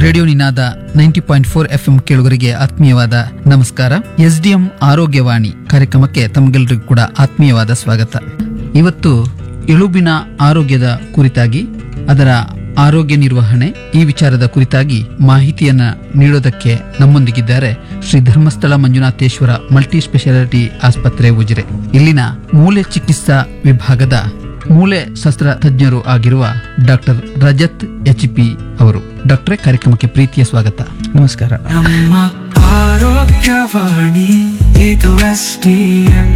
Radio Ninada ninety point four F M ಕೇಳುಗರಿಗೆ ಆತ್ಮೀಯವಾದ ನಮಸ್ಕಾರ ಎಸ್ ಡಿ ಎಂ ಆರೋಗ್ಯವಾಣಿ ಕಾರ್ಯಕ್ರಮಕ್ಕೆ ತಮಗೆಲ್ಲರಿಗೂ ಕೂಡ ಆತ್ಮೀಯವಾದ ಸ್ವಾಗತ ಇವತ್ತು ಎಲುಬಿನ ಆರೋಗ್ಯದ ಕುರಿತಾಗಿ ಅದರ ಆರೋಗ್ಯ ನಿರ್ವಹಣೆ ಈ ವಿಚಾರದ ಕುರಿತಾಗಿ ಮಾಹಿತಿಯನ್ನ ನೀಡೋದಕ್ಕೆ ನಮ್ಮೊಂದಿಗಿದ್ದಾರೆ ಶ್ರೀ ಧರ್ಮಸ್ಥಳ ಮಂಜುನಾಥೇಶ್ವರ ಮಲ್ಟಿ ಸ್ಪೆಷಾಲಿಟಿ ಆಸ್ಪತ್ರೆ ಉಜಿರೆ ಇಲ್ಲಿನ ಮೂಲೆ ಚಿಕಿತ್ಸಾ ವಿಭಾಗದ ಮೂಳೆ ಶಸ್ತ್ರ ತಜ್ಞರು ಆಗಿರುವ ಡಾಕ್ಟರ್ ರಜತ್ ಎಚ್ ಪಿ ಅವರು ಡಾಕ್ಟ್ರೇ ಕಾರ್ಯಕ್ರಮಕ್ಕೆ ಪ್ರೀತಿಯ ಸ್ವಾಗತ ನಮಸ್ಕಾರ ನಮ್ಮ ಆರೋಗ್ಯವಾಣಿ ಇದು ಎಸ್ ಡಿ ಎಂ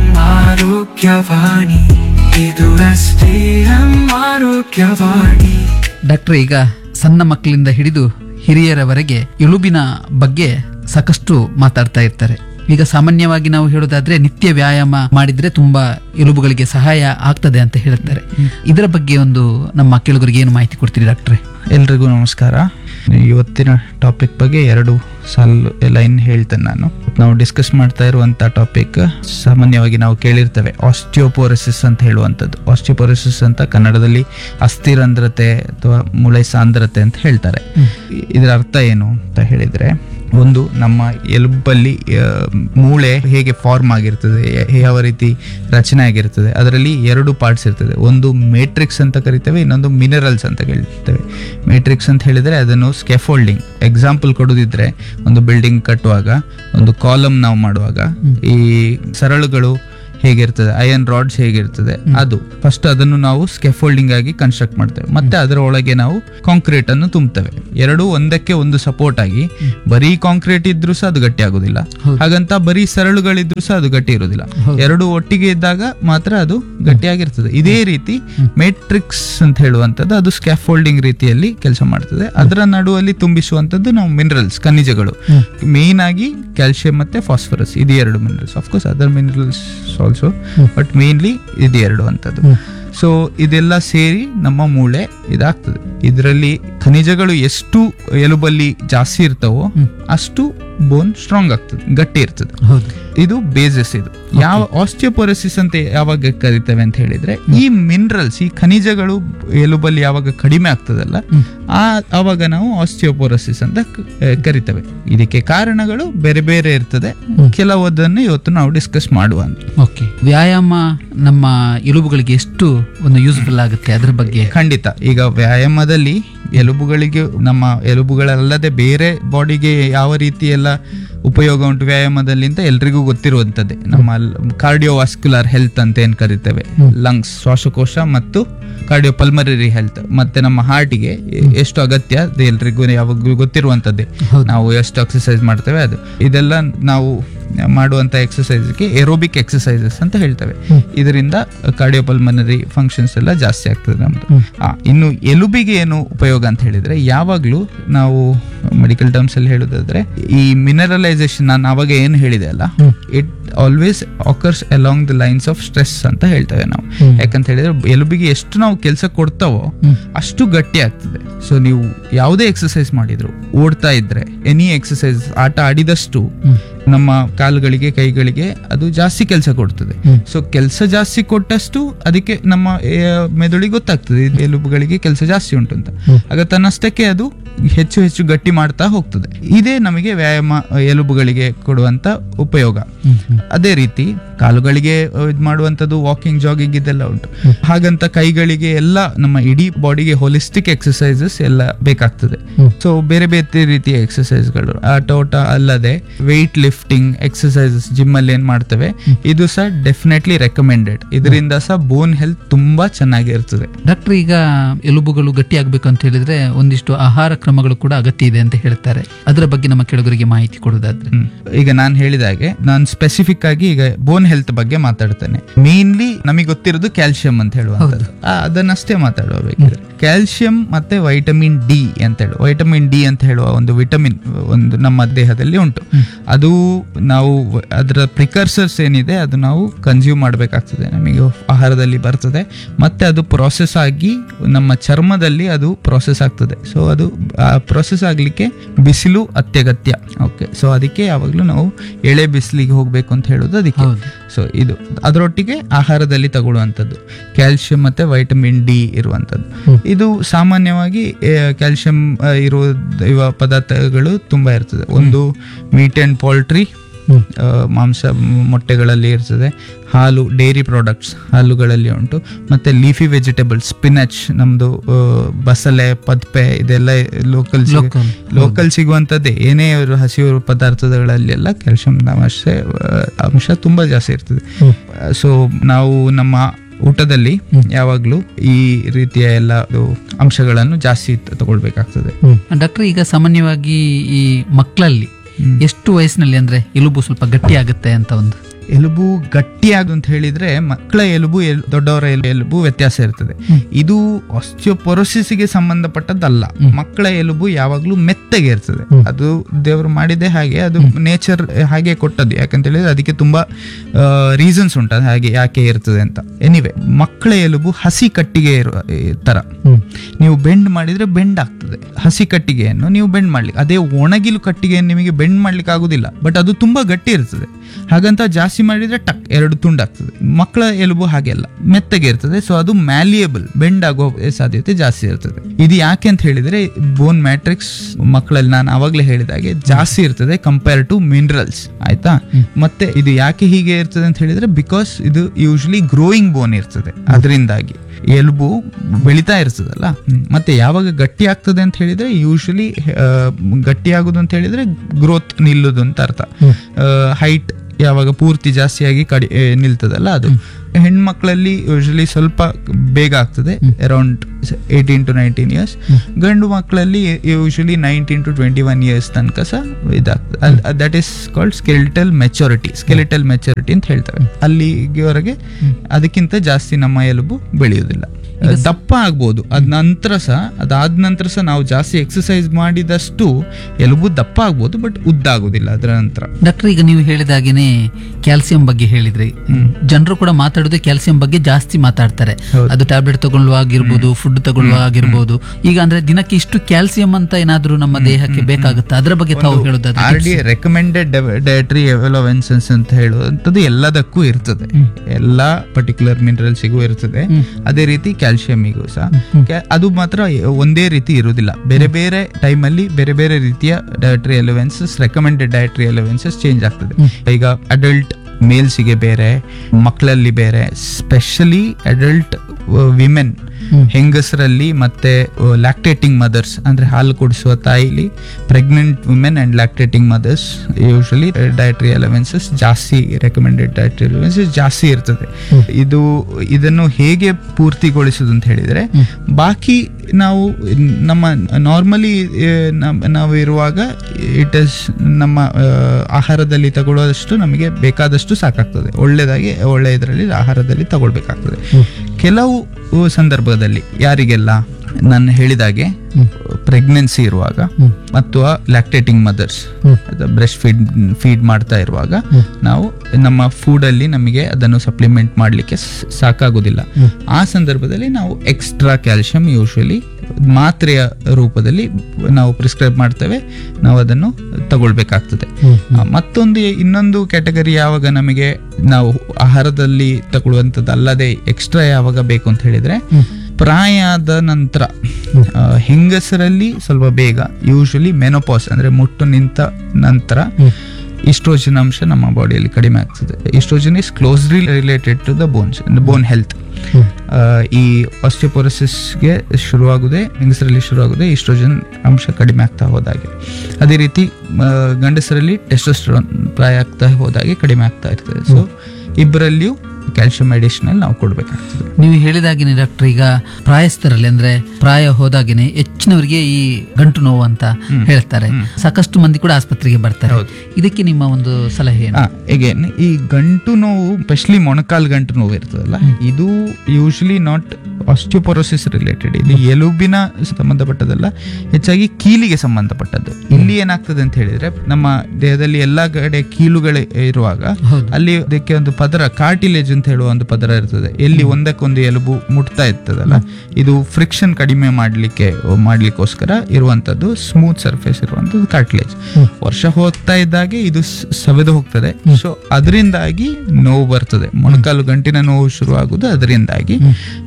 ಆರೋಗ್ಯವಾಣಿ ಇದು ಎಸ್ ಡಿ ಎಂ ಆರೋಗ್ಯವಾಣಿ ಡಾಕ್ಟ್ರೆ ಈಗ ಸಣ್ಣ ಮಕ್ಕಳಿಂದ ಹಿಡಿದು ಹಿರಿಯರವರೆಗೆ ಎಲುಬಿನ ಬಗ್ಗೆ ಸಾಕಷ್ಟು ಮಾತಾಡ್ತಾ ಇರ್ತಾರೆ ಈಗ ಸಾಮಾನ್ಯವಾಗಿ ನಾವು ಹೇಳೋದಾದ್ರೆ ನಿತ್ಯ ವ್ಯಾಯಾಮ ಮಾಡಿದ್ರೆ ತುಂಬಾ ಎಲುಬುಗಳಿಗೆ ಸಹಾಯ ಆಗ್ತದೆ ಅಂತ ಹೇಳ್ತಾರೆ ಇದರ ಬಗ್ಗೆ ಒಂದು ನಮ್ಮ ಕೇಳುಗರಿಗೆ ಏನು ಮಾಹಿತಿ ಕೊಡ್ತೀರಿ ಡಾಕ್ಟ್ರೆ ಎಲ್ರಿಗೂ ನಮಸ್ಕಾರ ಇವತ್ತಿನ ಟಾಪಿಕ್ ಬಗ್ಗೆ ಎರಡು ಸಾಲು ಲೈನ್ ಹೇಳ್ತೇನೆ ನಾನು ನಾವು ಡಿಸ್ಕಸ್ ಮಾಡ್ತಾ ಇರುವಂತ ಟಾಪಿಕ್ ಸಾಮಾನ್ಯವಾಗಿ ನಾವು ಕೇಳಿರ್ತೇವೆ ಆಸ್ಟಿಯೋಪೋರಿಸಿಸ್ ಅಂತ ಹೇಳುವಂಥದ್ದು ಆಸ್ಟಿಯೋಪೋರಿಸಿಸ್ ಅಂತ ಕನ್ನಡದಲ್ಲಿ ಅಸ್ಥಿರಂಧ್ರತೆ ಅಥವಾ ಮೂಳೆ ಸಾಂದ್ರತೆ ಅಂತ ಹೇಳ್ತಾರೆ ಇದರ ಅರ್ಥ ಏನು ಅಂತ ಹೇಳಿದ್ರೆ ಒಂದು ನಮ್ಮ ಎಲುಬಲ್ಲಿ ಆ, ಮೂಳೆ ಹೇಗೆ ಫಾರ್ಮ್ ಆಗಿರ್ತದೆ ಯ- ಯಾವ ರೀತಿ ರಚನೆ ಆಗಿರ್ತದೆ ಅದರಲ್ಲಿ ಎರಡು ಪಾರ್ಟ್ಸ್ ಇರ್ತದೆ ಒಂದು ಮೇಟ್ರಿಕ್ಸ್ ಅಂತ ಕರಿತೇವೆ ಇನ್ನೊಂದು ಮಿನರಲ್ಸ್ ಅಂತ ಹೇಳ್ತೇವೆ ಮೇಟ್ರಿಕ್ಸ್ ಅಂತ ಹೇಳಿದ್ರೆ ಅದನ್ನು ಸ್ಕೆಫೋಲ್ಡಿಂಗ್ ಎಕ್ಸಾಂಪಲ್ ಕೊಡೋದಿದ್ರೆ ಒಂದು ಬಿಲ್ಡಿಂಗ್ ಕಟ್ಟುವಾಗ ಒಂದು ಕಾಲಮ್ ನಾವು ಮಾಡುವಾಗ ಈ ಸರಳುಗಳು ಹೇಗಿರ್ತದೆ ಐರನ್ ರಾಡ್ಸ್ ಹೇಗಿರ್ತದೆ ಅದು ಫಸ್ಟ್ ಅದನ್ನು ನಾವು ಸ್ಕೆಫೋಲ್ಡಿಂಗ್ ಆಗಿ ಕನ್ಸ್ಟ್ರಕ್ಟ್ ಮಾಡ್ತೇವೆ ಮತ್ತೆ ಅದರ ಒಳಗೆ ನಾವು ಕಾಂಕ್ರೀಟ್ ಅನ್ನು ತುಂಬುತ್ತೇವೆ ಎರಡು ಒಂದಕ್ಕೆ ಒಂದು ಸಪೋರ್ಟ್ ಆಗಿ ಬರೀ ಕಾಂಕ್ರೀಟ್ ಇದ್ರೂ ಸಹ ಅದು ಗಟ್ಟಿ ಆಗುದಿಲ್ಲ ಹಾಗಂತ ಬರೀ ಸರಳುಗಳಿದ್ರು ಸಹ ಅದು ಗಟ್ಟಿ ಇರುವುದಿಲ್ಲ ಎರಡು ಒಟ್ಟಿಗೆ ಇದ್ದಾಗ ಮಾತ್ರ ಅದು ಗಟ್ಟಿಯಾಗಿರ್ತದೆ ಇದೇ ರೀತಿ ಮೇಟ್ರಿಕ್ಸ್ ಅಂತ ಹೇಳುವಂಥದ್ದು ಅದು ಸ್ಕ್ಯಾಫೋಲ್ಡಿಂಗ್ ರೀತಿಯಲ್ಲಿ ಕೆಲಸ ಮಾಡ್ತದೆ ಅದರ ನಡುವಲ್ಲಿ ತುಂಬಿಸುವಂಥದ್ದು ನಾವು ಮಿನರಲ್ಸ್ ಖನಿಜಗಳು ಮೇನ್ ಆಗಿ ಕ್ಯಾಲ್ಸಿಯಂ ಮತ್ತೆ ಫಾಸ್ಫರಸ್ ಇದು ಎರಡು minerals of course other minerals also but mainly ಇದು ಎರಡು ಅಂತದ್ದು ಸೊ ಇದೆಲ್ಲ ಸೇರಿ ನಮ್ಮ ಮೂಳೆ ಇದಾಗ್ತದೆ ಇದರಲ್ಲಿ ಖನಿಜಗಳು ಎಷ್ಟು ಎಲುಬಲ್ಲಿ ಜಾಸ್ತಿ ಇರ್ತಾವೋ ಅಷ್ಟು ಬೋನ್ ಸ್ಟ್ರಾಂಗ್ ಆಗ್ತದೆ ಗಟ್ಟಿ ಇರ್ತದೆ ಹೌದು ಇದು ಬೇಸಸ್ ಇದು ಯಾವ ಆಸ್ಟಿಯೋಪೊರಸಿಸ್ ಅಂತ ಯಾವಾಗ ಕರಿತೇವೆ ಅಂತ ಹೇಳಿದ್ರೆ ಈ ಮಿನರಲ್ಸ್ ಈ ಖನಿಜಗಳು ಎಲುಬಲ್ಲಿ ಯಾವಾಗ ಕಡಿಮೆ ಆಗ್ತದಲ್ಲ ಆ ಆವಾಗ ನಾವು ಆಸ್ಟಿಯೋಪೊರಸಿಸ್ ಅಂತ ಕ- ಆ, ಕರಿತೇವೆ ಇದಕ್ಕೆ ಕಾರಣಗಳು ಬೇರೆ ಬೇರೆ ಇರ್ತದೆ ಕೆಲವದನ್ನು ಇವತ್ತು ನಾವು ಡಿಸ್ಕಸ್ ಮಾಡುವ ಅಂತ ಓಕೆ ವ್ಯಾಯಾಮ ನಮ್ಮ ಎಲುಬುಗಳಿಗೆ ಎಷ್ಟು ಒಂದು ಯೂಸ್ಫುಲ್ ಆಗುತ್ತೆ ಅದರ ಬಗ್ಗೆ ಖಂಡಿತ ಈಗ ವ್ಯಾಯಾಮದಲ್ಲಿ ಎಲುಬುಗಳಿಗೆ ನಮ್ಮ ಎಲುಬುಗಳಲ್ಲದೆ ಬೇರೆ ಬಾಡಿಗೆ ಯಾವ ರೀತಿ ಎಲ್ಲ ಉಪಯೋಗ ಉಂಟು ವ್ಯಾಯಾಮದಲ್ಲಿ ಅಂತ ಎಲ್ರಿಗೂ ಗೊತ್ತಿರುವಂಥದ್ದೇ ನಮ್ಮ ಕಾರ್ಡಿಯೋವಾಸ್ಕ್ಯುಲರ್ ಹೆಲ್ತ್ ಅಂತ ಏನ್ ಕರಿತೇವೆ ಲಂಗ್ಸ್ ಶ್ವಾಸಕೋಶ ಮತ್ತು ಕಾರ್ಡಿಯೋ ಪಲ್ಮರರಿ ಹೆಲ್ತ್ ಮತ್ತೆ ನಮ್ಮ ಹಾರ್ಟಿಗೆ ಎಷ್ಟು ಅಗತ್ಯ ಅದು ಎಲ್ರಿಗೂ ಯಾವಾಗಲೂ ಗೊತ್ತಿರುವಂಥದ್ದೇ ನಾವು ಎಷ್ಟು ಎಕ್ಸಸೈಸ್ ಮಾಡ್ತೇವೆ ಅದು ಇದೆಲ್ಲ ನಾವು ಮಾಡುವಂತ ಎಕ್ಸಸೈಸ್ಗೆ ಏರೋಬಿಕ್ ಎಕ್ಸಸೈಸಸ್ ಅಂತ ಹೇಳ್ತೇವೆ ಇದರಿಂದ ಕಾರ್ಡಿಯೋಪಲ್ಮನರಿ ಫಂಕ್ಷನ್ಸ್ ಎಲ್ಲ ಜಾಸ್ತಿ ಆಗ್ತದೆ ನಮ್ದು ಆ, ಇನ್ನು ಎಲುಬಿಗೆ ಏನು ಉಪಯೋಗ ಅಂತ ಹೇಳಿದ್ರೆ ಯಾವಾಗ್ಲೂ ನಾವು ಮೆಡಿಕಲ್ ಟರ್ಮ್ಸ್ ಅಲ್ಲಿ ಹೇಳೋದಾದ್ರೆ ಈ ಮಿನರಲೈಸೇಷನ್ ನಾನು ಅವಾಗ ಏನು ಹೇಳಿದೆ ಅಲ್ಲ it always occurs along the lines of stress ಅಂತ ಹೇಳ್ತೇವೆ ನಾವು ಯಾಕಂತ ಹೇಳಿದ್ರೆ ಎಲುಬಿಗೆ ಎಷ್ಟು ನಾವು ಕೆಲಸ ಕೊಡ್ತಾವೋ ಅಷ್ಟು ಗಟ್ಟಿ ಆಗ್ತದೆ ಸೊ ನೀವು ಯಾವುದೇ ಎಕ್ಸಸೈಸ್ ಮಾಡಿದ್ರು ಓಡ್ತಾ ಇದ್ರೆ ಎನಿ ಎಕ್ಸಸೈಸ್ ಆಟ ಆಡಿದಷ್ಟು ನಮ್ಮ ಕಾಲುಗಳಿಗೆ ಕೈಗಳಿಗೆ ಅದು ಜಾಸ್ತಿ ಕೆಲಸ ಕೊಡ್ತದೆ ಸೊ ಕೆಲಸ ಜಾಸ್ತಿ ಕೊಟ್ಟಷ್ಟು ಅದಕ್ಕೆ ನಮ್ಮ ಆ, ಮೆದುಳಿಗೆ ಗೊತ್ತಾಗ್ತದೆ ಇದು ಎಲುಬುಗಳಿಗೆ ಕೆಲಸ ಜಾಸ್ತಿ ಉಂಟು ಅಂತ ಆಗ ತನ್ನಷ್ಟಕ್ಕೆ ಅದು ಹೆಚ್ಚು ಹೆಚ್ಚು ಗಟ್ಟಿ ಮಾಡ್ತಾ ಹೋಗ್ತದೆ ಇದೇ ನಮಗೆ ವ್ಯಾಯಾಮ ಆ, ಎಲುಬುಗಳಿಗೆ ಕೊಡುವಂತ ಉಪಯೋಗ ಅದೇ ರೀತಿ ಕಾಲುಗಳಿಗೆ ಇದು ಮಾಡುವಂಥದ್ದು ವಾಕಿಂಗ್ ಜಾಗಿಂಗ್ ಇದೆಲ್ಲ ಉಂಟು ಹಾಗಂತ ಕೈಗಳಿಗೆ ಎಲ್ಲ ನಮ್ಮ ಇಡೀ ಬಾಡಿಗೆ ಹೋಲಿಸ್ಟಿಕ್ ಎಕ್ಸಸೈಸಸ್ ಎಲ್ಲ ಬೇಕಾಗ್ತದೆ ಸೊ ಬೇರೆ ಬೇರೆ ರೀತಿಯ ಎಕ್ಸಸೈಸ್ಗಳು ಆಟ ಓಟ ಅಲ್ಲದೆ ವೆಯ್ಟ್ ಲಿಫ್ಟಿಂಗ್ ಎಕ್ಸಸೈಸಸ್ ಜಿಮ್ ಅಲ್ಲಿ ಏನ್ ಮಾಡ್ತೇವೆ ಇದು ಸಹ ಡೆಫಿನೆಟ್ಲಿ ರೆಕಮೆಂಡೆಡ್ ಇದರಿಂದ ಸಹ ಬೋನ್ ಹೆಲ್ತ್ ತುಂಬಾ ಚೆನ್ನಾಗಿರ್ತದೆ ಡಾಕ್ಟರ್ ಈಗ ಎಲುಬುಗಳು ಗಟ್ಟಿ ಆಗ್ಬೇಕು ಅಂತ ಹೇಳಿದ್ರೆ ಒಂದಿಷ್ಟು ಆಹಾರ ಕ್ರಮಗಳು ಕೂಡ ಅಗತ್ಯ ಇದೆ ಅಂತ ಹೇಳ್ತಾರೆ ಅದರ ಬಗ್ಗೆ ನಮ್ಮ ಕೆಳಗರಿಗೆ ಮಾಹಿತಿ ಕೊಡೋದಾದ್ರೆ ಹ್ಮ್. ಈಗ ನಾನು ಹೇಳಿದ ಹಾಗೆ ನಾನು ಸ್ಪೆಸಿಫಿಕ್ ಆಗಿ ಈಗ ಬೋನ್ ಹೆಲ್ತ್ ಬಗ್ಗೆ ಮಾತಾಡ್ತೇನೆ ಮೇನ್ಲಿ ನಮಗೆ ಗೊತ್ತಿರೋದು ಕ್ಯಾಲ್ಸಿಯಂ ಅಂತ ಹೇಳುವಂಥದ್ದು ಆ, ಅದನ್ನಷ್ಟೇ ಮಾತಾಡುವ ಬೇಕಿದ್ರೆ ಕ್ಯಾಲ್ಸಿಯಂ ಮತ್ತೆ ವೈಟಮಿನ್ ಡಿ ಅಂತ ಹೇಳುವ ವೈಟಮಿನ್ ಡಿ ಅಂತ ಹೇಳುವ ಒಂದು ವಿಟಮಿನ್ ಒಂದು ನಮ್ಮ ದೇಹದಲ್ಲಿ ಉಂಟು ಅದು ನಾವು ಅದರ ಪ್ರಿಕರ್ಸರ್ಸ್ ಏನಿದೆ ಅದು ನಾವು ಕನ್ಸ್ಯೂಮ್ ಮಾಡಬೇಕಾಗ್ತದೆ ನಮಗೆ ಆಹಾರದಲ್ಲಿ ಬರ್ತದೆ ಮತ್ತೆ ಅದು ಪ್ರಾಸೆಸ್ ಆಗಿ ನಮ್ಮ ಚರ್ಮದಲ್ಲಿ ಅದು ಪ್ರಾಸೆಸ್ ಆಗ್ತದೆ ಸೊ ಅದು ಪ್ರಾಸೆಸ್ ಆಗ್ಲಿಕ್ಕೆ ಬಿಸಿಲು ಅತ್ಯಗತ್ಯ ಓಕೆ ಸೊ ಅದಕ್ಕೆ ಯಾವಾಗಲೂ ನಾವು ಎಳೆ ಬಿಸಿಲಿಗೆ ಹೋಗುವ ಹೋಗ್ಬೇಕು ಅಂತ ಹೇಳೋದು ಅದಕ್ಕೆ ಹೌದು. ಸೊ ಇದು ಅದರೊಟ್ಟಿಗೆ ಆಹಾರದಲ್ಲಿ ತಗೊಳ್ಳುವಂಥದ್ದು ಕ್ಯಾಲ್ಸಿಯಂ ಮತ್ತೆ ವೈಟಮಿನ್ ಡಿ ಇರುವಂಥದ್ದು ಇದು ಸಾಮಾನ್ಯವಾಗಿ ಕ್ಯಾಲ್ಸಿಯಂ ಇರುವ ಇವ ಪದಾರ್ಥಗಳು ತುಂಬಾ ಇರ್ತದೆ ಒಂದು ಮೀಟ್ ಅಂಡ್ ಪೋಲ್ಟ್ರಿ ಮಾಂಸ ಮ್, ಮೊಟ್ಟೆಗಳಲ್ಲಿ ಇರ್ತದೆ ಹಾಲು ಡೈರಿ ಪ್ರಾಡಕ್ಟ್ಸ್ ಹಾಲುಗಳಲ್ಲಿ ಉಂಟು ಮತ್ತೆ ಲೀಫಿ ವೆಜಿಟೇಬಲ್ಸ್ ಸ್ಪಿನಚ್ ನಮ್ದು ಆ, ಬಸಳೆ ಪದ್ಪೆ ಇದೆಲ್ಲ ಲೋಕಲ್ Local. ಲೋಕಲ್ ಸಿಗುವಂಥದ್ದೇ ಏನೇ ಇವರು ಹಸಿರು ಪದಾರ್ಥಗಳಲ್ಲಿ ಎಲ್ಲ ಕ್ಯಾಲ್ಸಿಯಂ ಅಂಶ ಆ, ಅಂಶ ತುಂಬಾ ಜಾಸ್ತಿ ಇರ್ತದೆ ಸೊ ನಾವು ನಮ್ಮ ಊಟದಲ್ಲಿ ಯಾವಾಗಲೂ ಈ ರೀತಿಯ ಎಲ್ಲ ಅದು ಅಂಶಗಳನ್ನು ಜಾಸ್ತಿ ತ- ತಗೊಳ್ಬೇಕಾಗ್ತದೆ ಡಾಕ್ಟರ್ ಈಗ ಸಾಮಾನ್ಯವಾಗಿ ಈ ಮಕ್ಕಳಲ್ಲಿ ಎಷ್ಟು ವಯಸ್ಸಿನಲ್ಲಿ ಅಂದ್ರೆ ಎಲುಬು ಸ್ವಲ್ಪ ಗಟ್ಟಿ ಆಗುತ್ತೆ ಅಂತ ಒಂದು ಎಲುಬು ಗಟ್ಟಿಯಾಗ ಅಂತ ಹೇಳಿದ್ರೆ ಮಕ್ಕಳ ಎಲುಬು ಎಲ್- ದೊಡ್ಡವರ ಎಲ್- ಎಲುಬು ವ್ಯತ್ಯಾಸ ಇರ್ತದೆ ಇದು ಗೆ ಸಂಬಂಧಪಟ್ಟದ್ದಲ್ಲ ಮಕ್ಕಳ ಎಲುಬು ಯಾವಾಗ್ಲೂ ಮೆತ್ತಗೆ ಇರ್ತದೆ ಅದು ದೇವರು ಮಾಡಿದೆ ಹಾಗೆ ಅದು ನೇಚರ್ ಹಾಗೆ ಕೊಟ್ಟದ್ದು ಯಾಕಂತ ಹೇಳಿದ್ರೆ ಅದಕ್ಕೆ ತುಂಬಾ ರೀಸನ್ಸ್ ಉಂಟು ಅದು ಹಾಗೆ ಯಾಕೆ ಇರ್ತದೆ ಅಂತ ಎನಿವೆ ಮಕ್ಕಳ ಎಲುಬು ಹಸಿ ಕಟ್ಟಿಗೆ ಇರುವ ಈ ತರ ನೀವು ಬೆಂಡ್ ಮಾಡಿದ್ರೆ ಬೆಂಡ್ ಆಗ್ತದೆ ಹಸಿ ಕಟ್ಟಿಗೆಯನ್ನು ನೀವು ಬೆಂಡ್ ಮಾಡ್ಲಿಕ್ಕೆ ಅದೇ ಒಣಗಿಲು ಕಟ್ಟಿಗೆಯನ್ನು ನಿಮಗೆ ಬೆಂಡ್ ಮಾಡ್ಲಿಕ್ಕೆ ಆಗುದಿಲ್ಲ ಬಟ್ ಅದು ತುಂಬಾ ಗಟ್ಟಿ ಇರ್ತದೆ ಹಾಗಂತ ಜಾಸ್ತಿ ಮಾಡಿದ್ರೆ ಟಕ್ ಎರಡು ತುಂಡಾಗ್ತದೆ ಮಕ್ಕಳ ಎಲುಬು ಹಾಗೆಲ್ಲ ಮೆತ್ತಗೆ ಇರ್ತದೆ ಸೊ ಅದು ಮ್ಯಾಲಿಯಬಲ್ ಬೆಂಡ್ ಆಗೋ ಸಾಧ್ಯತೆ ಜಾಸ್ತಿ ಇರ್ತದೆ ಇದು ಯಾಕೆ ಅಂತ ಹೇಳಿದ್ರೆ ಬೋನ್ ಮ್ಯಾಟ್ರಿಕ್ಸ್ ಮಕ್ಕಳಲ್ಲಿ ನಾನು ಅವಾಗಲೇ ಹೇಳಿದಾಗೆ ಜಾಸ್ತಿ ಇರ್ತದೆ ಕಂಪೇರ್ ಟು ಮಿನರಲ್ಸ್ ಆಯ್ತಾ ಮತ್ತೆ ಇದು ಯಾಕೆ ಹೀಗೆ ಇರ್ತದೆ ಅಂತ ಹೇಳಿದ್ರೆ ಬಿಕಾಸ್ ಇದು ಯೂಶಲಿ ಗ್ರೋಯಿಂಗ್ ಬೋನ್ ಇರ್ತದೆ ಅದರಿಂದಾಗಿ ಎಲುಬು ಬೆಳಿತಾ ಇರ್ತದಲ್ಲ ಮತ್ತೆ ಯಾವಾಗ ಗಟ್ಟಿ ಆಗ್ತದೆ ಅಂತ ಹೇಳಿದ್ರೆ ಯೂಶಲಿ ಗಟ್ಟಿ ಆಗುದು ಅಂತ ಹೇಳಿದ್ರೆ ಗ್ರೋತ್ ನಿಲ್ಲುದು ಅಂತ ಅರ್ಥ ಹೈಟ್ ಯಾವಾಗ ಪೂರ್ತಿ ಜಾಸ್ತಿಯಾಗಿ ಕಡಿ ಆ, ನಿಲ್ತದಲ್ಲ ಅದು ಹೆಣ್ಮಕ್ಳಲ್ಲಿ ಯೂಶಲಿ ಸ್ವಲ್ಪ ಬೇಗ ಆಗ್ತದೆ around eighteen to nineteen years ಗಂಡು ಮಕ್ಕಳಲ್ಲಿ usually nineteen to twenty one years ತನಕ ಸಹ ಇದಾಗ್ತದೆ that is called skeletal maturity skeletal maturity ಅಂತ ಹೇಳ್ತೇವೆ ಅಲ್ಲಿವರೆಗೆ ಅದಕ್ಕಿಂತ ಜಾಸ್ತಿ ನಮ್ಮ ಎಲುಬು ಬೆಳೆಯುವುದಿಲ್ಲ ದಪ್ಪ ಆಗ್ಬೋದು ಅದ ನಂತರ ಸಹ ಅದಾದ ನಂತರ ಸಹ ನಾವು ಜಾಸ್ತಿ ಎಕ್ಸಸೈಸ್ ಮಾಡಿದಷ್ಟು ಎಲುಬು ದಪ್ಪ ಆಗ್ಬೋದು ಬಟ್ ಉದ್ದ ಆಗುದಿಲ್ಲ ಅದರ ನಂತರ ಡಾಕ್ಟರ್ ಈಗ ನೀವು ಹೇಳಿದಾಗೇನೆ ಕ್ಯಾಲ್ಸಿಯಂ ಬಗ್ಗೆ ಹೇಳಿದ್ರಿ ಜನರು ಕೂಡ ಮಾತಾಡೋದು ಕ್ಯಾಲ್ಸಿಯಂ ಬಗ್ಗೆ ಜಾಸ್ತಿ ಮಾತಾಡ್ತಾರೆ ಹೌದು. ಅದು ಟ್ಯಾಬ್ಲೆಟ್ ತಗೊಳ್ಳುವಾಗಿರ್ಬೋದು ಫುಡ್ ತಗೊಳ್ಳುವಾಗಿರ್ಬೋದು ಈಗ ಅಂದ್ರೆ ದಿನಕ್ಕೆ ಇಷ್ಟು ಕ್ಯಾಲ್ಸಿಯಂ ಅಂತ ಏನಾದ್ರೂ ನಮ್ಮ ದೇಹಕ್ಕೆ ಬೇಕಾಗುತ್ತಾ ಅದರ ಬಗ್ಗೆ ತಾವು ಹೇಳೋದಾದ್ರೆ R D recommended dietary allowances ಅಂತ ಹೇಳುವಂಥದ್ದು ಎಲ್ಲದಕ್ಕೂ ಇರ್ತದೆ ಎಲ್ಲ ಪರ್ಟಿಕ್ಯುಲರ್ ಮಿನರಲ್ಸಿಗೂ ಇರ್ತದೆ ಅದೇ ರೀತಿ ಕ್ಯಾಲ್ಸಿಯಮಿಗೂ ಸಹ ಕ್ಯಾ- ಅದು ಮಾತ್ರ ಒಂದೇ ರೀತಿ ಇರುವುದಿಲ್ಲ ಬೇರೆ ಬೇರೆ ಟೈಮಲ್ಲಿ ಬೇರೆ ಬೇರೆ ರೀತಿಯ dietary allowances recommended dietary allowances change ಆಗ್ತದೆ ಈಗ ಅಡಲ್ಟ್ ಮೇಲ್ಸಿಗೆ ಬೇರೆ ಮಕ್ಕಳಲ್ಲಿ ಬೇರೆ ಸ್ಪೆಷಲಿ ಅಡಲ್ಟ್ ವಿಮೆನ್ ಹೆಂಗಸರಲ್ಲಿ ಮತ್ತೆ ಲ್ಯಾಕ್ಟೇಟಿಂಗ್ ಮದರ್ಸ್ ಅಂದ್ರೆ ಹಾಲು ಕುಡಿಸುವ ತಾಯಿಲಿ pregnant women and lactating mothers usually dietary allowances ಜಾಸ್ತಿ ರೆಕಮೆಂಡೆಡ್ ಡಯಟ್ರಿ ಅಲವೆನ್ಸಸ್ ಜಾಸ್ತಿ ಇರ್ತದೆ ಇದು ಇದನ್ನು ಹೇಗೆ ಪೂರ್ತಿಗೊಳಿಸುದು ಅಂತ ಹೇಳಿದ್ರೆ ಬಾಕಿ ನಾವು ನಮ್ಮ ನಾರ್ಮಲಿ ನಾವು ಇರುವಾಗ ಇಟ್ ಇಸ್ ನಮ್ಮ ಆ, ಆಹಾರದಲ್ಲಿ ತಗೊಳ್ಳೋದಷ್ಟು ನಮಗೆ ಬೇಕಾದಷ್ಟು ಸಾಕಾಗ್ತದೆ ಒಳ್ಳೆದಾಗಿ ಒಳ್ಳೆ ಇದರಲ್ಲಿ ಆಹಾರದಲ್ಲಿ ತಗೊಳ್ಬೇಕಾಗ್ತದೆ ಕೆಲವು ಸಂದರ್ಭದಲ್ಲಿ ಯಾರಿಗೆಲ್ಲ ನಾನು ಹೇಳಿದಾಗೆ ಪ್ರೆಗ್ನೆನ್ಸಿ ಇರುವಾಗ ಮತ್ತು lactating mothers breast feed feed ಮಾಡ್ತಾ ಇರುವಾಗ ನಾವು ನಮ್ಮ ಫುಡಲ್ಲಿ ನಮಗೆ ಅದನ್ನು ಸಪ್ಲಿಮೆಂಟ್ ಮಾಡಲಿಕ್ಕೆ ಸಾಕಾಗೋದಿಲ್ಲ ಆ ಸಂದರ್ಭದಲ್ಲಿ ನಾವು ಎಕ್ಸ್ಟ್ರಾ ಕ್ಯಾಲ್ಸಿಯಂ ಯೂಶಲಿ ಮಾತ್ರೆಯ ರೂಪದಲ್ಲಿ ನಾವು ಪ್ರಿಸ್ಕ್ರೈಬ್ ಮಾಡ್ತೇವೆ ನಾವು ಅದನ್ನು ತಗೊಳ್ಬೇಕಾಗ್ತದೆ ಆ, ಮತ್ತೊಂದು ಇನ್ನೊಂದು ಕ್ಯಾಟಗರಿ ಯಾವಾಗ ನಮಗೆ ನಾವು ಆಹಾರದಲ್ಲಿ ತಗೊಳ್ಳುವಂಥದ್ದು ಅಲ್ಲದೆ ಎಕ್ಸ್ಟ್ರಾ ಯಾವಾಗ ಬೇಕು ಅಂತ ಹೇಳಿದ್ರೆ ಪ್ರಾಯ ಆದ ನಂತರ ಆ, ಹೆಂಗಸರಲ್ಲಿ ಸ್ವಲ್ಪ ಬೇಗ ಯೂಶಲಿ ಮೆನೋಪಾಸ್ ಅಂದ್ರೆ ಮುಟ್ಟು ನಿಂತ ನಂತರ ಇಸ್ಟ್ರೋಜನ್ ಅಂಶ ನಮ್ಮ ಬಾಡಿಯಲ್ಲಿ ಕಡಿಮೆ ಆಗ್ತದೆ oestrogen is closely related to the bones bone health ಈ ಆಸ್ಟಿಯೋಪೊರೋಸಿಸ್ಗೆ ಶುರುವಾಗುದೇ ಹೆಂಗಸರಲ್ಲಿ ಶುರುವಾಗುದೇ ಇಸ್ಟ್ರೋಜನ್ ಅಂಶ ಕಡಿಮೆ ಆಗ್ತಾ ಹೋದಾಗೆ ಅದೇ ರೀತಿ ಆ, ಗಂಡಸರಲ್ಲಿ ಟೆಸ್ಟೋಸ್ಟೆರಾನ್ ಪ್ರಾಯ ಆಗ್ತಾ ಹೋದಾಗೆ ಕಡಿಮೆ ಆಗ್ತಾ ಇರ್ತದೆ ಸೊ ಇಬ್ಬರಲ್ಲಿಯೂ ಕ್ಯಾಲ್ಸಿಯಂ ಅಡಿಷನಲ್ ನಾವು ಕೊಡಬೇಕಾಗ್ತದೆ ನೀವು ಹೇಳಿದಾಗಿನೇ ಡಾಕ್ಟರ್ ಈಗ ಪ್ರಾಯಸ್ಥರಲ್ಲಿ ಅಂದ್ರೆ ಪ್ರಾಯ ಹೋದಾಗಿನೇ ಹೆಚ್ಚಿನವರಿಗೆ ಈ ಗಂಟು ನೋವು ಅಂತ ಹೇಳ್ತಾರೆ ಸಾಕಷ್ಟು ಮಂದಿ ಕೂಡ ಆಸ್ಪತ್ರೆಗೆ ಬರ್ತಾರೆ ಹೌದು. ಇದಕ್ಕೆ ನಿಮ್ಮ ಒಂದು ಸಲಹೆ ಏನು ಎಗೇನ್ ಈ ಗಂಟು ನೋವು ಸ್ಪೆಷಲಿ ಮೊಣಕಾಲ್ ಗಂಟು ನೋವು ಇರ್ತದಲ್ಲ ಇದು ಯೂಶಲಿ ನಾಟ್ ಆಸ್ಟಿಯೋಪೊರೋಸಿಸ್ ರಿಲೇಟೆಡ್ ಇದು ಎಲುಬಿನ ಸಂಬಂಧಪಟ್ಟದಲ್ಲ ಹೆಚ್ಚಾಗಿ ಕೀಲಿಗೆ ಸಂಬಂಧಪಟ್ಟದ್ದು ಇಲ್ಲಿ ಏನಾಗ್ತದೆ ಅಂತ ಹೇಳಿದ್ರೆ ನಮ್ಮ ದೇಹದಲ್ಲಿ ಎಲ್ಲಾ ಕಡೆ ಕೀಲುಗಳು ಇರುವಾಗ ಹೌದು. ಅಲ್ಲಿ ಅದಕ್ಕೆ ಒಂದು ಪದರ ಕಾರ್ಟಿಲೇಜ್ ಅಂತ ಹೇಳುವ ಒಂದು ಪದರ ಇರ್ತದೆ ಎಲ್ಲಿ ಒಂದಕ್ಕೊಂದು ಎಲುಬು ಮುಟ್ತಾ ಇರ್ತದಲ್ಲ ಇದು ಫ್ರಿಕ್ಷನ್ ಕಡಿಮೆ ಮಾಡ್ಲಿಕ್ಕೆ ಮಾಡ್ಲಿಕ್ಕೋಸ್ಕರ ಇರುವಂತದ್ದು ಸ್ಮೂತ್ ಸರ್ಫೇಸ್ ಇರುವಂತದ್ದು ಕಾರ್ಟ್ಲೇಜ್ ವರ್ಷ ಹೋಗ್ತಾ ಇದ್ದಾಗೆ ಇದು ಸ್- ಸವೆದು ಹೋಗ್ತದೆ ಸೊ ಅದರಿಂದಾಗಿ ನೋವು ಬರ್ತದೆ ಮೊಣಕಾಲು ಗಂಟಿನ ನೋವು ಶುರು ಆಗುದು ಅದರಿಂದಾಗಿ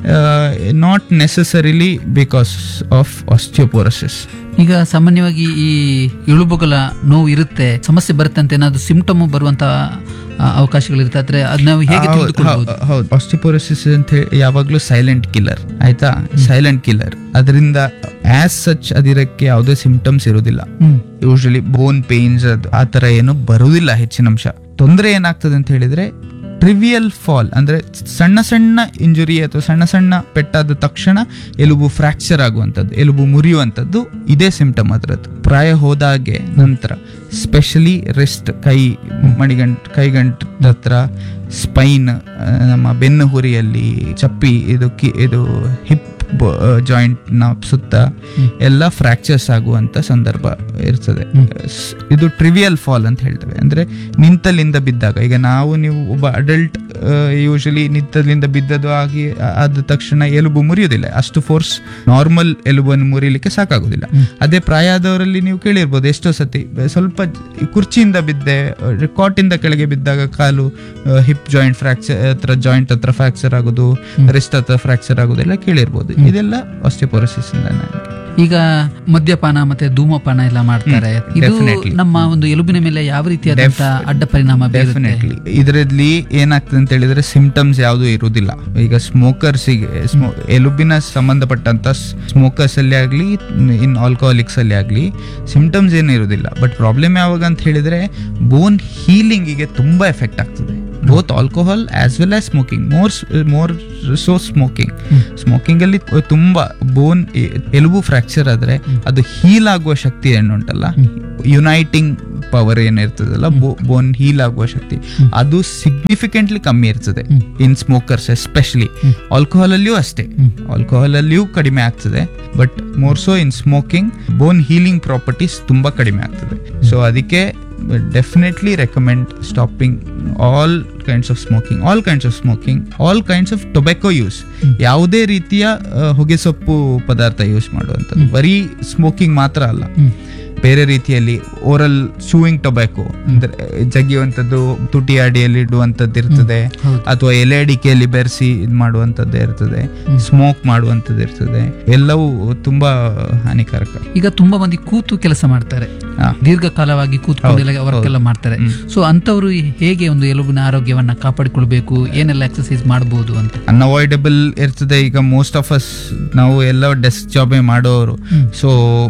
not necessarily because of osteoporosis ಈಗ ಸಾಮಾನ್ಯವಾಗಿ ಈ ಇಳುಬುಗಳ ನೋವು ಇರುತ್ತೆ ಸಮಸ್ಯೆ ಬರುತ್ತೆ ಅಂತ ಏನಾದ್ರು ಸಿಂಪ್ಟಮ್ ಬರುವಂತ ಆ, ಅವಕಾಶಗಳಿರುತ್ತೆ ಆದ್ರೆ ಅದ್ ನಾವು ಹೇಗೆ ತಿಳಿದುಕೊಳ್ಬಹುದು ಹೌದು ಆಸ್ಟಿಪೋರೋಸಿಸ್ ಅಂತ ಹೇಳಿ ಯಾವಾಗ್ಲೂ ಸೈಲೆಂಟ್ ಕಿಲ್ಲರ್ ಆಯ್ತಾ ಸೈಲೆಂಟ್ ಕಿಲ್ಲರ್ ಅದರಿಂದ ಆಸ್ ಸಚ್ ಅದಿರಕ್ಕೆ ಯಾವುದೇ ಸಿಂಪ್ಟಮ್ಸ್ ಇರುವುದಿಲ್ಲ ಹ್ಮ್ ಯೂಶಲಿ ಬೋನ್ ಪೇನ್ಸ್ ಅದು ಆ ತರ ಏನು ಬರುವುದಿಲ್ಲ ಹೆಚ್ಚಿನ ಅಂಶ ತೊಂದರೆ ಏನಾಗ್ತದೆ ಅಂತ ಹೇಳಿದ್ರೆ ಟ್ರಿವಿಯಲ್ ಫಾಲ್ ಅಂದ್ರೆ ಸಣ್ಣ ಸಣ್ಣ ಇಂಜುರಿ ಅಥವಾ ಸಣ್ಣ ಸಣ್ಣ ಪೆಟ್ಟಾದ ತಕ್ಷಣ ಎಲುಬು ಫ್ರಾಕ್ಚರ್ ಆಗುವಂಥದ್ದು ಎಲುಬು ಮುರಿಯುವಂಥದ್ದು ಇದೇ ಸಿಂಪ್ಟಮ್ ಅದರದ್ದು ಪ್ರಾಯ ಹೋದಾಗೆ ನಂತರ ಸ್ಪೆಷಲಿ ರೆಸ್ಟ್ ಕೈ ಮಣಿಗಂಟ್ ಕೈಗಂಟ್ ಹತ್ರ ಸ್ಪೈನ್ ನಮ್ಮ ಬೆನ್ನು ಹುರಿಯಲ್ಲಿ ಚಪ್ಪಿ ಇದು ಕಿ ಇದು ಹಿಪ್ ಜಾಯಿಂಟ್ ನ ಸುತ್ತ ಎಲ್ಲ ಫ್ರಾಕ್ಚರ್ಸ್ ಆಗುವಂತ ಸಂದರ್ಭ ಇರ್ತದೆ ಸ್- ಇದು ಟ್ರಿವಿಯಲ್ ಫಾಲ್ ಅಂತ ಹೇಳ್ತೇವೆ ಅಂದ್ರೆ ನಿಂತಲ್ಲಿಂದ ಬಿದ್ದಾಗ ಈಗ ನಾವು ನೀವು ಒಬ್ಬ ಅಡಲ್ಟ್ ಯೂಶಲಿ ನಿಂತಲ್ಲಿಂದ ಬಿದ್ದದು ಆಗಿ ಆ- ಆದ ತಕ್ಷಣ ಎಲುಬು ಮುರಿಯೋದಿಲ್ಲ ಅಷ್ಟು ಫೋರ್ಸ್ ನಾರ್ಮಲ್ ಎಲುಬನ್ನು ಮುರಿಲಿಕ್ಕೆ ಸಾಕಾಗೋದಿಲ್ಲ ಅದೇ ಪ್ರಾಯದವರಲ್ಲಿ ನೀವು ಕೇಳಿರ್ಬೋದು ಎಷ್ಟೋ ಸತಿ ಸ್ವಲ್ಪ ಜ- ಕುರ್ಚಿಯಿಂದ ಬಿದ್ದೆ ಕಾಟಿಂದ ಕೆಳಗೆ ಬಿದ್ದಾಗ ಕಾಲು ಹಿಪ್ ಜಾಯಿಂಟ್ ಫ್ರಾಕ್ಚರ್ ಹತ್ರ ಜಾಯಿಂಟ್ ಹತ್ರ ಫ್ರಾಕ್ಚರ್ ಆಗೋದು ರಿಸ್ಟ್ ಹತ್ರ ಫ್ರಾಕ್ಚರ್ ಆಗೋದೆಲ್ಲ ಕೇಳಿರ್ಬೋದು ಇದೆಲ್ಲ ಆಸ್ಟಿಯೋಪೋರೋಸಿಸ್ ಇಂದ ಈಗ ಮದ್ಯಪಾನ ಮತ್ತೆ ಧೂಮಪಾನ ಎಲ್ಲ ಮಾಡ್ತಾರೆ ಇದು definitely. ನಮ್ಮ ಒಂದು ಎಲುಬಿನ ಮೇಲೆ ಯಾವ ರೀತಿಯಾದಂತ ಅಡ್ಡ ಪರಿಣಾಮ ಬೀರುತ್ತೆ ಡೆಫಿನೆಟ್ಲಿ ಇದರಲ್ಲಿ ಏನಾಗ್ತದೆ ಅಂತ ಹೇಳಿದ್ರೆ ಸಿಂಪ್ಟಮ್ಸ್ ಯಾವುದು ಇರುವುದಿಲ್ಲ ಈಗ ಸ್ಮೋಕರ್ಸಿಗೆ ಎಲುಬಿನ ಸಂಬಂಧಪಟ್ಟಂತ ಸ್ಮೋಕರ್ಸ್ ಅಲ್ಲಿ ಆಗ್ಲಿ ಇನ್ ಆಲ್ಕೋಹಾಲಿಕ್ಸ್ ಅಲ್ಲಿ ಆಗ್ಲಿ ಸಿಂಪ್ಟಮ್ಸ್ ಏನು ಇರುವುದಿಲ್ಲ ಬಟ್ ಪ್ರಾಬ್ಲಮ್ ಯಾವಾಗ ಅಂತ ಹೇಳಿದ್ರೆ ಬೋನ್ ಹೀಲಿಂಗಿಗೆ ತುಂಬಾ ಎಫೆಕ್ಟ್ ಆಗ್ತದೆ both alcohol as well as smoking more more so smoking smoking ಅಲ್ಲಿ ತುಂಬಾ ಬೋನ್ ಎಲುಬು ಫ್ರಾಕ್ಚರ್ ಆದ್ರೆ ಅದು ಹೀಲ್ ಆಗುವ ಶಕ್ತಿ ಏನುಂಟಲ್ಲ ಯುನೈಟಿಂಗ್ ಪವರ್ ಏನಿರ್ತದಲ್ಲ ಬೋನ್ ಹೀಲ್ ಆಗುವ ಶಕ್ತಿ ಅದು ಸಿಗ್ನಿಫಿಕೆಂಟ್ಲಿ ಕಮ್ಮಿ ಇರ್ತದೆ ಇನ್ ಸ್ಮೋಕರ್ಸ್ ಎಸ್ಪೆಷಲಿ ಆಲ್ಕೋಹಾಲ್ ಅಲ್ಲಿಯೂ ಅಷ್ಟೇ ಆಲ್ಕೋಹಾಲ್ ಅಲ್ಲಿಯೂ ಕಡಿಮೆ ಆಗ್ತದೆ but more so in smoking bone healing properties ತುಂಬಾ ಕಡಿಮೆ ಆಗ್ತದೆ ಸೊ ಅದಕ್ಕೆ definitely recommend stopping all kinds of smoking all kinds of smoking all kinds of tobacco use ಯಾವುದೇ ರೀತಿಯ ಆ, ಹೊಗೆಸೊಪ್ಪು ಪದಾರ್ಥ ಯೂಸ್ ಮಾಡುವಂಥದ್ದು ಬರೀ ಸ್ಮೋಕಿಂಗ್ ಮಾತ್ರ ಅಲ್ಲ ಬೇರೆ ರೀತಿಯಲ್ಲಿ ಓರಲ್ ಚೂಯಿಂಗ್ ಟೊಬ್ಯಾಕೊ ಅಂದ್ರೆ ಜಗಿಯುವಂಥದ್ದು ತುಟಿ ಅಡಿಯಲ್ಲಿ ಇಡುವಂಥದ್ದು ಇರ್ತದೆ ಹೌದು. ಅಥವಾ ಎಲೆ ಅಡಿಕೆಯಲ್ಲಿ ಬೆರೆಸಿ ಇದು ಮಾಡುವಂಥದ್ದು ಇರ್ತದೆ ಸ್ಮೋಕ್ ಮಾಡುವಂಥದ್ದು ಇರ್ತದೆ ಎಲ್ಲವೂ ತುಂಬಾ ಹಾನಿಕಾರಕ ಈಗ ತುಂಬಾ ಮಂದಿ ಕೂತು ಕೆಲಸ ಮಾಡ್ತಾರೆ ಹಾ. ದೀರ್ಘಕಾಲವಾಗಿ ಕೂತ್ಕೊಂಡೆಲ್ಲ ವರ್ಕ್ ಎಲ್ಲ ಮಾಡ್ತಾರೆ ಸೊ ಅಂತವರು ಹೇಗೆ ಒಂದು ಎಲುಬಿನ ಆರೋಗ್ಯವನ್ನ ಕಾಪಾಡಿಕೊಳ್ಬೇಕು ಏನೆಲ್ಲ ಎಕ್ಸರ್ಸೈಸ್ ಮಾಡಬಹುದು ಅಂತ ಅನ್ಅವಾಯ್ಡಬಲ್ ಇರ್ತದೆ ಈಗ ಮೋಸ್ಟ್ ಆಫ್ ಅಸ್ ನಾವು ಎಲ್ಲ ಡೆಸ್ಕ್ ಜಾಬೇ ಮಾಡೋರು ಸೊ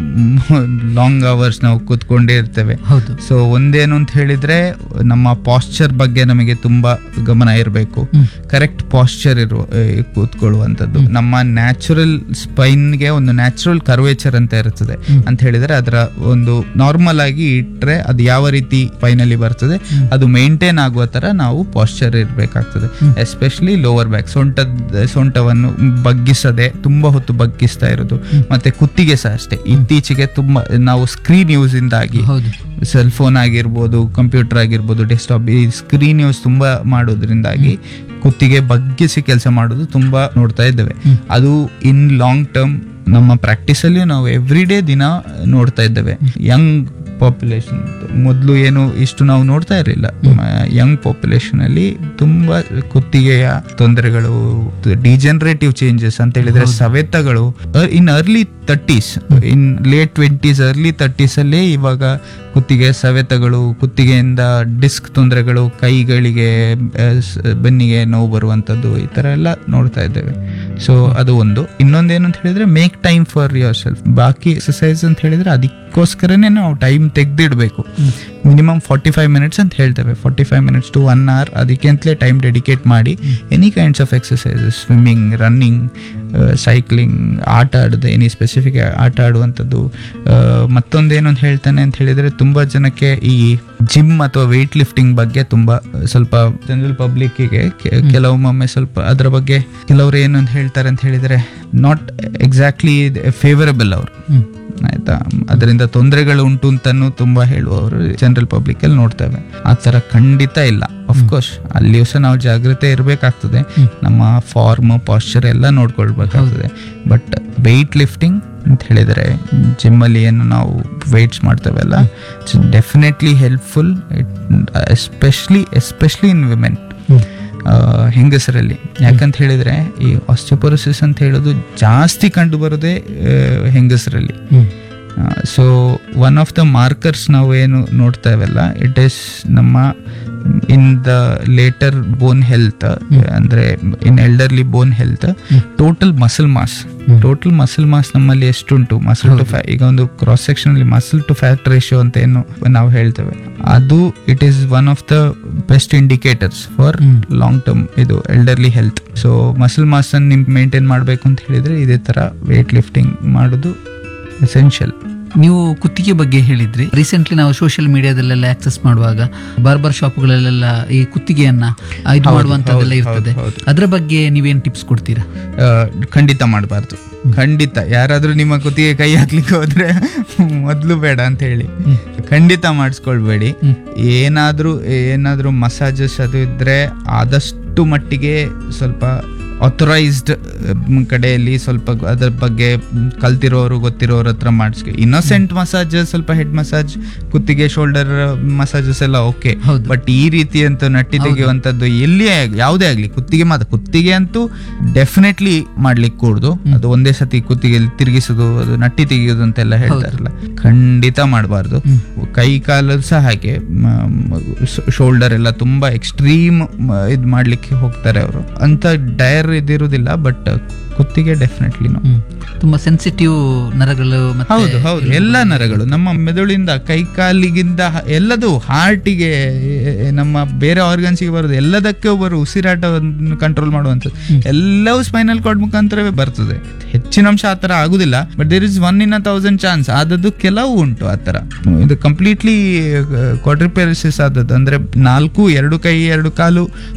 ಲಾಂಗ್ ಅವರ್ಸ್ ನಾವು ಕೂತ್ಕೊಂಡೇ ಇರ್ತೇವೆ ಹೌದು ಸೊ ಒಂದೇನು ಅಂತ ಹೇಳಿದ್ರೆ ನಮ್ಮ ಪಾಸ್ಚರ್ ಬಗ್ಗೆ ನಮಗೆ ತುಂಬಾ ಗಮನ ಇರಬೇಕು ಕರೆಕ್ಟ್ ಪಾಸ್ಚರ್ ಇರುವ ಆ, ಕೂತ್ಕೊಳ್ಳುವಂಥದ್ದು ನಮ್ಮ ನ್ಯಾಚುರಲ್ ಸ್ಪೈನ್ಗೆ ಒಂದು ನ್ಯಾಚುರಲ್ ಕರ್ವೇಚರ್ ಅಂತ ಇರ್ತದೆ ಅಂತ ಹೇಳಿದ್ರೆ ಅದರ ಒಂದು ನಾರ್ಮಲ್ ಆಗಿ ಇಟ್ರೆ ಅದು ಯಾವ ರೀತಿ ಸ್ಪೈನಲ್ಲಿ ಬರ್ತದೆ ಅದು ಮೇಂಟೈನ್ ಆಗುವ ತರ ನಾವು ಪಾಸ್ಚರ್ ಇರಬೇಕಾಗ್ತದೆ ಎಸ್ಪೆಷಲಿ ಲೋವರ್ ಬ್ಯಾಕ್ ಸೊಂಟದ ಸೊಂಟವನ್ನು ಬಗ್ಗಿಸದೆ ತುಂಬಾ ಹೊತ್ತು ಬಗ್ಗಿಸ್ತಾ ಇರೋದು ಮತ್ತೆ ಕುತ್ತಿಗೆ ಸಹ ಅಷ್ಟೇ ಇತ್ತೀಚೆಗೆ ತುಂಬಾ ನಾವು ಸ್ಕ್ರೀನ್ ಯೂಸ್ ಇಂದಾಗಿ ಹೌದು ಸೆಲ್ ಫೋನ್ ಆಗಿರ್ಬೋದು ಕಂಪ್ಯೂಟರ್ ಆಗಿರ್ಬೋದು ಡೆಸ್ಕ್ಟಾಪ್ ಈ ಸ್ಕ್ರೀನ್ ಯೂಸ್ ತುಂಬಾ ಮಾಡೋದ್ರಿಂದಾಗಿ ಕುತ್ತಿಗೆ ಬಗ್ಗಿಸಿ ಕೆಲಸ ಮಾಡೋದು ತುಂಬಾ ನೋಡ್ತಾ ಇದ್ದೇವೆ ಅದು ಇನ್ ಲಾಂಗ್ ಟರ್ಮ್ ನಮ್ಮ ಪ್ರಾಕ್ಟೀಸ್ ಅಲ್ಲಿ ನಾವು ಎವ್ರಿ ಡೇ ದಿನ ನೋಡ್ತಾ ಇದ್ದೇವೆ ಯಂಗ್ ಪಾಪ್ಯುಲೇಷನ್ ಮೊದಲು ಏನು ಇಷ್ಟು ನಾವು ನೋಡ್ತಾ ಇರಲಿಲ್ಲ ಯಂಗ್ ಪಾಪ್ಯುಲೇಷನ್ ಅಲ್ಲಿ ತುಂಬಾ ಕುತ್ತಿಗೆಯ ತೊಂದರೆಗಳು ಡಿಜನರೇಟಿವ್ ಚೇಂಜಸ್ ಅಂತ ಹೇಳಿದ್ರೆ ಸವೆತಗಳು in early thirties in late twenties early thirties ಅಲ್ಲೇ ಇವಾಗ ಕುತ್ತಿಗೆ ಸವೆತಗಳು ಕುತ್ತಿಗೆಯಿಂದ ಡಿಸ್ಕ್ ತೊಂದರೆಗಳು ಕೈಗಳಿಗೆ ಆ, ಸ್- ಬೆನ್ನಿಗೆ ನೋವು ಬರುವಂಥದ್ದು ಈ ಥರ ಎಲ್ಲ ನೋಡ್ತಾ ಇದ್ದೇವೆ ಸೊ ಅದು ಒಂದು ಇನ್ನೊಂದೇನು ಅಂತ ಹೇಳಿದ್ರೆ make time for yourself ಬಾಕಿ ಎಕ್ಸಸೈಸ್ ಅಂತ ಹೇಳಿದ್ರೆ ಅದಕ್ಕೋಸ್ಕರನೇ ನಾವು ಟೈಮ್ ತೆಗೆದಿಡಬೇಕು ಮಿನಿಮಮ್ ಫಾರ್ಟಿ ಫೈವ್ ಮಿನಿಟ್ಸ್ ಅಂತ ಹೇಳ್ತೇವೆ forty five minutes to one hour ಅದಕ್ಕೆ ಅಂತಲೇ ಟೈಮ್ ಡೆಡಿಕೇಟ್ ಮಾಡಿ any kinds of exercises swimming running cycling ಆಟ ಆಡೋದು ಎನಿ ಸ್ಪೆಸಿಫಿಕ್ ಆಟ ಆಡುವಂಥದ್ದು ಆ, ಮತ್ತೊಂದೇನು ಅಂತ ಹೇಳ್ತಾನೆ ಅಂತ ಹೇಳಿದ್ರೆ ತುಂಬಾ ಜನಕ್ಕೆ ಈ ಜಿಮ್ ಅಥವಾ ವೆಯ್ಟ್ ಲಿಫ್ಟಿಂಗ್ ಬಗ್ಗೆ ತುಂಬಾ ಸ್ವಲ್ಪ ಜನರಲ್ ಪಬ್ಲಿಕ್ಕಿಗೆ ಕೆಲವೊಮ್ಮೊಮ್ಮೆ ಸ್ವಲ್ಪ ಅದರ ಬಗ್ಗೆ ಕೆಲವರು ಏನು ಅಂತ ಹೇಳ್ತಾರೆ ಅಂತ ಹೇಳಿದ್ರೆ ನಾಟ್ ಎಕ್ಸಾಕ್ಟ್ಲಿ ಫೇವರಬಲ್ ಅವರು ಹ್ಮ್. ಆಯ್ತಾ ಅದರಿಂದ ತೊಂದರೆಗಳು ಉಂಟು ಅಂತಾನು ತುಂಬಾ ಹೇಳುವವರು ಜನರಲ್ ಪಬ್ಲಿಕ್ ಅಲ್ಲಿ ನೋಡ್ತೇವೆ ಆ ತರ ಖಂಡಿತ ಇಲ್ಲ ಅಫ್ಕೋರ್ಸ್ ಅಲ್ಲಿಯೂ ಸಹ ನಾವು ಜಾಗ್ರತೆ ಇರಬೇಕಾಗ್ತದೆ ನಮ್ಮ ಫಾರ್ಮ್ ಪಾಶ್ಚರ್ ಎಲ್ಲ ನೋಡ್ಕೊಳ್ಬೇಕಾಗ್ತದೆ ಬಟ್ ವೆಯ್ಟ್ ಲಿಫ್ಟಿಂಗ್ ಅಂತ ಹೇಳಿದರೆ ಜಿಮ್ಮಲ್ಲಿ ಏನು ನಾವು ವೆಯ್ಟ್ಸ್ ಮಾಡ್ತೇವಲ್ಲ definitely helpful especially especially in women ಹೆಂಗಸರಲ್ಲಿ ಯಾಕಂತ ಹೇಳಿದ್ರೆ ಈ ಆಸ್ಟಿಯೋಪೊರೋಸಿಸ್ ಅಂತ ಹೇಳೋದು ಜಾಸ್ತಿ ಕಂಡು ಬರೋದೇ ಆ, ಹೆಂಗಸರಲ್ಲಿ so one of the markers ನಾವು ಏನು ನೋಡ್ತೇವಲ್ಲ ಇಟ್ ಈಸ್ ನಮ್ಮ in the later bone health ಅಂದ್ರೆ in elderly bone health total muscle mass total muscle mass ನಮ್ಮಲ್ಲಿ ಎಷ್ಟುಂಟು ಮಸಲ್ ಟು ಫ್ಯಾ ಈಗ ಒಂದು ಕ್ರಾಸ್ ಸೆಕ್ಷನ್ ಅಲ್ಲಿ ಮಸಲ್ ಟು ಫ್ಯಾಟ್ ರೇಷಿಯೋ ಅಂತ ಏನು ನಾವು ಹೇಳ್ತೇವೆ ಅದು it is one of the best indicators for long term ಇದು elderly health so muscle mass ಅನ್ನು ನಿಮ್ಗೆ ಮೇಂಟೈನ್ ಮಾಡಬೇಕು ಅಂತ ಹೇಳಿದ್ರೆ ಇದೇ ತರ ವೇಟ್ ಲಿಫ್ಟಿಂಗ್ ಮಾಡೋದು ಎಸೆನ್ಷಿಯಲ್ ನೀವು ಕುತ್ತಿಗೆ ಬಗ್ಗೆ ಹೇಳಿದ್ರಿ ರೀಸೆಂಟ್ಲಿ ನಾವು ಸೋಷಿಯಲ್ ಮೀಡಿಯಾದಲ್ಲೆಲ್ಲ ಆಕ್ಸೆಸ್ ಮಾಡುವಾಗ ಬಾರ್ಬರ್ ಶಾಪ್ಗಳಲ್ಲೆಲ್ಲ ಈ ಕುತ್ತಿಗೆಯನ್ನ ಆ, ಇದು ಮಾಡುವಂತದ್ದೆಲ್ಲ ಇರ್ತದೆ ಅದರ ಬಗ್ಗೆ ನೀವೇನ್ ಟಿಪ್ಸ್ ಕೊಡ್ತೀರಾ ಖಂಡಿತ ಮಾಡಬಾರ್ದು ಖಂಡಿತ ಯಾರಾದ್ರೂ ನಿಮ್ಮ ಕುತ್ತಿಗೆ ಕೈ ಹಾಕ್ಲಿಕ್ಕೆ ಹೋದ್ರೆ ಮೊದಲು ಬೇಡ ಅಂತ ಹೇಳಿ ಖಂಡಿತ ಮಾಡಿಸ್ಕೊಳ್ಬೇಡಿ ಏನಾದ್ರೂ ಏನಾದ್ರೂ ಮಸಾಜಸ್ ಅದು ಇದ್ರೆ ಆದಷ್ಟು ಮಟ್ಟಿಗೆ ಸ್ವಲ್ಪ ಆಥರೈಸ್ಡ್ ಕಡೆಯಲ್ಲಿ ಸ್ವಲ್ಪ ಅದರ ಬಗ್ಗೆ ಕಲ್ತಿರೋರು ಗೊತ್ತಿರೋರ ಹತ್ರ ಮಾಡಿಸ್ಕೊ ಇನ್ನೋಸೆಂಟ್ ಮಸಾಜ್ ಸ್ವಲ್ಪ ಹೆಡ್ ಮಸಾಜ್ ಕುತ್ತಿಗೆ ಶೋಲ್ಡರ್ ಮಸಾಜಸ್ ಎಲ್ಲ ಓಕೆ ಹೌದು. ಬಟ್ ಈ ರೀತಿ ಅಂತ ನಟ್ಟಿ ತೆಗೆಯುವಂತದ್ದು ಎಲ್ಲಿಯೇ ಆಗ್- ಯಾವುದೇ ಆಗ್ಲಿ ಕುತ್ತಿಗೆ ಮಾತ್ರ ಕುತ್ತಿಗೆ ಅಂತೂ ಡೆಫಿನೆಟ್ಲಿ ಮಾಡ್ಲಿಕ್ಕೆ ಕೂಡುದು ಅದು ಒಂದೇ ಸತಿ ಕುತ್ತಿಗೆ ತಿರುಗಿಸೋದು ಅದು ನಟ್ಟಿ ತೆಗೆಯೋದು ಅಂತೆಲ್ಲ ಹೇಳ್ತಾರಲ್ಲ ಖಂಡಿತ ಮಾಡಬಾರ್ದು ಕೈ ಕಾಲು ಸಹ ಹಾಗೆ ಶೋಲ್ಡರ್ ಎಲ್ಲ ತುಂಬಾ ಎಕ್ಸ್ಟ್ರೀಮ್ ಇದ್ ಮಾಡ್ಲಿಕ್ಕೆ ಹೋಗ್ತಾರೆ ಅವರು ಅಂತ ಡಯರ್ ಇದಿರುವುದಿಲ್ಲ ಬಟ್ ಕುತ್ತಿಗೆ ಡೆಫಿನೆಟ್ಲಿ ಹ್ಮ್. ತುಂಬಾ ಸೆನ್ಸಿಟಿವ್ ನರಗಳು ಮತ್ತೆ ಹೌದು ಹೌದು ಎಲ್ಲ ನರಗಳು ನಮ್ಮ ಮೆದುಳಿಂದ ಕೈ ಕಾಲಿಗಿಂದ ಹ- ಎಲ್ಲದು ಹಾರ್ಟಿಗೆ ನಮ್ಮ ಬೇರೆ ಆರ್ಗನ್ಸ್ಗೆ ಬರೋದು ಎಲ್ಲದಕ್ಕೆ ಬರೋ ಉಸಿರಾಟವನ್ನು ಕಂಟ್ರೋಲ್ ಮಾಡುವಂಥದ್ದು ಎಲ್ಲವೂ ಸ್ಪೈನಲ್ ಕಾರ್ಡ್ ಮುಖಾಂತರವೇ ಬರ್ತದೆ ಹೆಚ್ಚಿನ ಅಂಶ ಆ ಥರ ಆಗುದಿಲ್ಲ but there is one in a thousand chance ಆದದ್ದು ಕೆಲವು ಉಂಟು ಆ ಥರ ಇದು ಕಂಪ್ಲೀಟ್ಲಿ ಕ್ವಾಡ್ರಿಪೆರಿಸಿಸ್ ಆದದ್ದು ಅಂದ್ರೆ ನಾಲ್ಕು ಎರಡು ಕೈ ಎರಡು ಕಾಲು